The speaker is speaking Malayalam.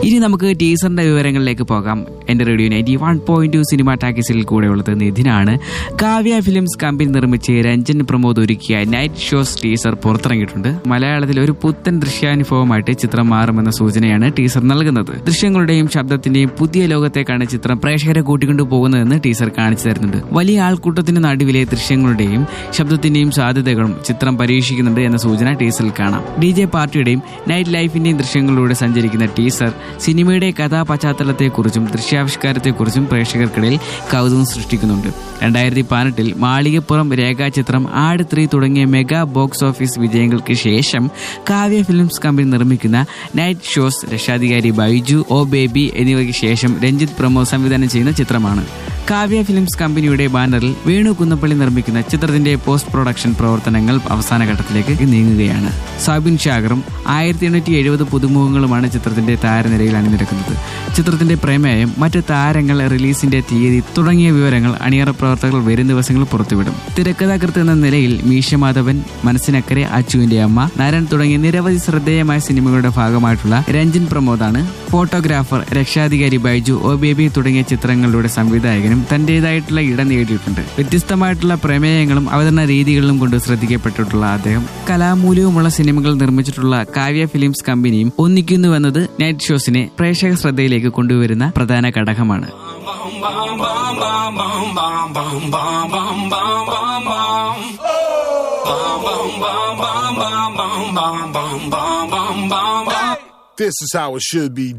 ഇനി നമുക്ക് ടീസറിന്റെ വിവരങ്ങളിലേക്ക് പോകാം എന്റെ radio ninety one point two cinema ടാക്കീസിൽ കൂടെയുള്ളത് നിധിനാണ് കാവ്യ ഫിലിംസ് കമ്പനി നിർമ്മിച്ച് രഞ്ജൻ പ്രമോദ് ഒരുക്കിയ നൈറ്റ് ഷോസ് ടീസർ പുറത്തിറങ്ങിയിട്ടുണ്ട് മലയാളത്തിൽ ഒരു പുത്തൻ ദൃശ്യാനുഭവമായിട്ട് ചിത്രം മാറുമെന്ന സൂചനയാണ് ടീസർ നൽകുന്നത് ദൃശ്യങ്ങളുടെയും ശബ്ദത്തിന്റെയും പുതിയ ലോകത്തേക്കാണ് ചിത്രം പ്രേക്ഷകരെ കൂട്ടിക്കൊണ്ടു പോകുന്നതെന്ന് ടീസർ കാണിച്ചു തരുന്നുണ്ട് വലിയ ആൾക്കൂട്ടത്തിന് നടുവിലെ ദൃശ്യങ്ങളുടെയും ശബ്ദത്തിന്റെയും സാധ്യതകളും ചിത്രം പരീക്ഷിക്കുന്നുണ്ട് എന്ന സൂചന ടീസറിൽ കാണാം ഡി ജെ പാർട്ടിയുടെയും നൈറ്റ് ലൈഫിന്റെയും ദൃശ്യങ്ങളിലൂടെ സഞ്ചരിക്കുന്ന ടീസർ സിനിമയുടെ കഥാപശ്ചാത്തലത്തെക്കുറിച്ചും ദൃശ്യാവിഷ്കാരത്തെക്കുറിച്ചും പ്രേക്ഷകർക്കിടയിൽ കൗതുകം സൃഷ്ടിക്കുന്നുണ്ട് രണ്ടായിരത്തി പതിനെട്ടിൽ മാളികപ്പുറം രേഖാചിത്രം ആട് ത്രീ തുടങ്ങിയ മെഗാ ബോക്സ് ഓഫീസ് വിജയങ്ങൾക്ക് ശേഷം കാവ്യ ഫിലിംസ് കമ്പനി നിർമ്മിക്കുന്ന നൈറ്റ് ഷോസ് രക്ഷാധികാരി ബൈജു ഓ ബേബി എന്നിവയ്ക്ക് ശേഷം രഞ്ജിത്ത് പ്രമോദ് സംവിധാനം ചെയ്യുന്ന ചിത്രമാണ് കാവ്യ ഫിലിംസ് കമ്പനിയുടെ ബാനറിൽ വേണു കുന്നപ്പള്ളി നിർമ്മിക്കുന്ന ചിത്രത്തിന്റെ പോസ്റ്റ് പ്രൊഡക്ഷൻ പ്രവർത്തനങ്ങൾ അവസാന ഘട്ടത്തിലേക്ക് നീങ്ങുകയാണ് സാബിൻ ഷാഗറും ആയിരത്തി എണ്ണൂറ്റി എഴുപത് പുതുമുഖങ്ങളുമാണ് ചിത്രത്തിന്റെ താരനിരയിൽ അണിനിരക്കുന്നത് ചിത്രത്തിന്റെ പ്രമേയം മറ്റ് താരങ്ങൾ റിലീസിന്റെ തീയതി തുടങ്ങിയ വിവരങ്ങൾ അണിയറ പ്രവർത്തകർ വരും ദിവസങ്ങളിൽ പുറത്തുവിടും തിരക്കഥാകൃത്ത് എന്ന നിലയിൽ മീശ മാധവൻ മനസ്സിനക്കരെ അച്ചുവിന്റെ അമ്മ നരൻ തുടങ്ങിയ നിരവധി ശ്രദ്ധേയമായ സിനിമകളുടെ ഭാഗമായിട്ടുള്ള രഞ്ജൻ പ്രമോദാണ് ഫോട്ടോഗ്രാഫർ രക്ഷാധികാരി ബൈജു ഒ ബേബി തുടങ്ങിയ ചിത്രങ്ങളുടെ സംവിധായകനും തന്റേതായിട്ടുള്ള ഇടം നേടിയിട്ടുണ്ട് വ്യത്യസ്തമായിട്ടുള്ള പ്രമേയങ്ങളും അവതരണ രീതികളിലും കൊണ്ട് ശ്രദ്ധിക്കപ്പെട്ടിട്ടുള്ള അദ്ദേഹം കലാമൂല്യവുമുള്ള സിനിമകൾ നിർമ്മിച്ചിട്ടുള്ള കാവ്യ ഫിലിംസ് കമ്പനിയും ഒന്നിക്കുന്നുവെന്നത് നൈറ്റ് ഷോസിനെ പ്രേക്ഷക ശ്രദ്ധയിലേക്ക് കൊണ്ടുവരുന്ന പ്രധാന ഘടകമാണ് This is how it should be